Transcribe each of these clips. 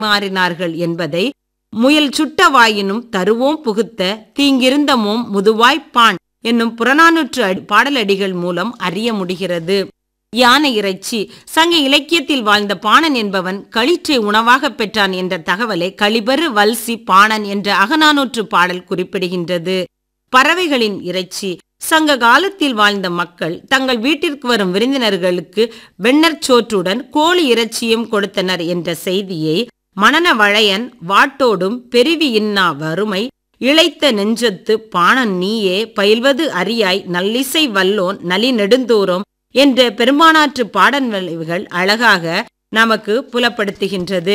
மாறினார்கள் என்பதை முயல் சுட்ட வாயினும் தருவோம் புகுத்த தீங்கிருந்தமோம் முதுவாய்ப்பான் என்னும் புறநானூற்று அடி- பாடலடிகள் மூலம் அறிய முடிகிறது யானை இறைச்சி சங்க இலக்கியத்தில் வாழ்ந்த பாணன் என்பவன் களிற்றை உணவாகப் பெற்றான் என்ற தகவலை களிபெரு வல்சி பாணன் என்ற அகநானூற்று பாடல் குறிப்பிடுகின்றது பறவைகளின் இறைச்சி சங்க காலத்தில் வாழ்ந்த மக்கள் தங்கள் வீட்டிற்கு வரும் விருந்தினர்களுக்கு வெண்ணற் சோற்றுடன் கோழி இறைச்சியும் கொடுத்தனர் என்ற செய்தியை மணன வளையன் வாட்டோடும் பெருவி இன்னா வறுமை இளைத்த நெஞ்சத்து பாணன் நீயே பயில்வது அறியாய் நல்லிசை வல்லோன் நலி நெடுந்தூரம் என்ற பெரும்பானாற்று பாடல்கள் அழகாக நமக்கு புலப்படுத்துகின்றது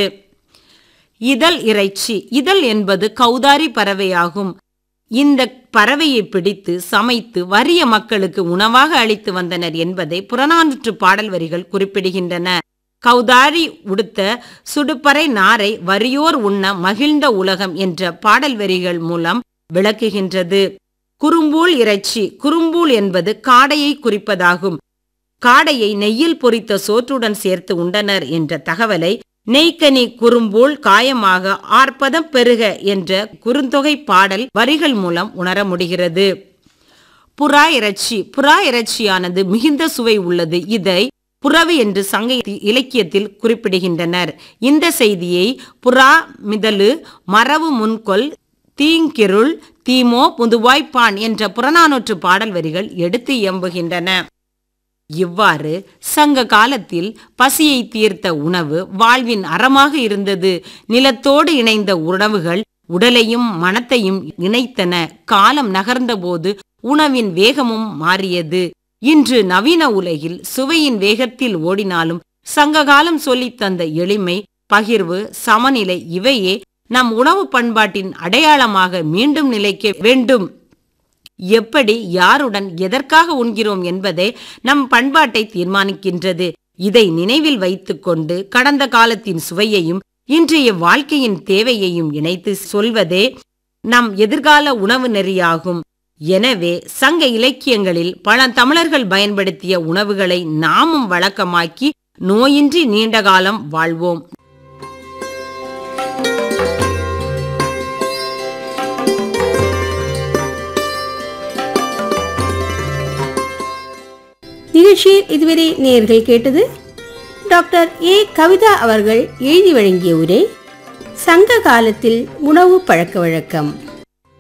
இதழ் இறைச்சி இதழ் என்பது கௌதாரி பறவையாகும் இந்த பறவையை பிடித்து சமைத்து வறிய மக்களுக்கு உணவாக அளித்து வந்தனர் என்பதை புறநானூற்று பாடல் வரிகள் குறிப்பிடுகின்றன கௌதாரி உடுத்த சுடுப்பறை நாரை வறியோர் உண்ண மகிழ்ந்த உலகம் என்ற பாடல் வரிகள் மூலம் விளக்குகின்றது குறும்பூல் இறைச்சி குறும்பூல் என்பது காடையை குறிப்பதாகும் காடையை நெய்யில் பொரித்த சோற்றுடன் சேர்த்து உண்டனர் என்ற தகவலை நெய்க்கனி குறும்பூல் காயமாக ஆர்ப்பதம் பெருக என்ற குறுந்தொகை பாடல் வரிகள் மூலம் உணர முடிகிறது புறா இறைச்சி புறா இறைச்சியானது மிகுந்த சுவை உள்ளது இதை புறவு என்று சங்க இலக்கியத்தில் குறிப்பிடுகின்றனர் இந்த செய்தியை புறா மிதலு மரவு முன்கொல் தீங்கிருள் தீமோ முதுவாய்ப்பான் என்ற புறநானூற்று பாடல் வரிகள் எடுத்து இயம்புகின்றன இவ்வாறு சங்க காலத்தில் பசியை தீர்த்த உணவு வாழ்வின் அறமாக இருந்தது நிலத்தோடு இணைந்த உணவுகள் உடலையும் மனத்தையும் இணைத்தன காலம் நகர்ந்தபோது உணவின் வேகமும் மாறியது இன்று நவீன உலகில் சுவையின் வேகத்தில் ஓடினாலும் சங்ககாலம் சொல்லித் தந்த எளிமை பகிர்வு சமநிலை இவையே நம் உணவு பண்பாட்டின் அடையாளமாக மீண்டும் நிலைக்க வேண்டும் எப்படி யாருடன் எதற்காக உண்கிறோம் என்பதே நம் பண்பாட்டை தீர்மானிக்கின்றது இதை நினைவில் வைத்துக்கொண்டு கடந்த காலத்தின் சுவையையும் இன்றைய வாழ்க்கையின் தேவையையும் இணைத்து சொல்வதே நம் எதிர்கால உணவு நெறியாகும் எனவே சங்க இலக்கியங்களில் பல தமிழர்கள் பயன்படுத்திய உணவுகளை நாமும் வழக்கமாக்கி நோயின்றி நீண்ட காலம் வாழ்வோம் நிகழ்ச்சியில் இதுவரை நேர்கள் கேட்டது டாக்டர் ஏ கவிதா அவர்கள் எழுதி வழங்கிய உரை சங்க காலத்தில் உணவு பழக்க வழக்கம்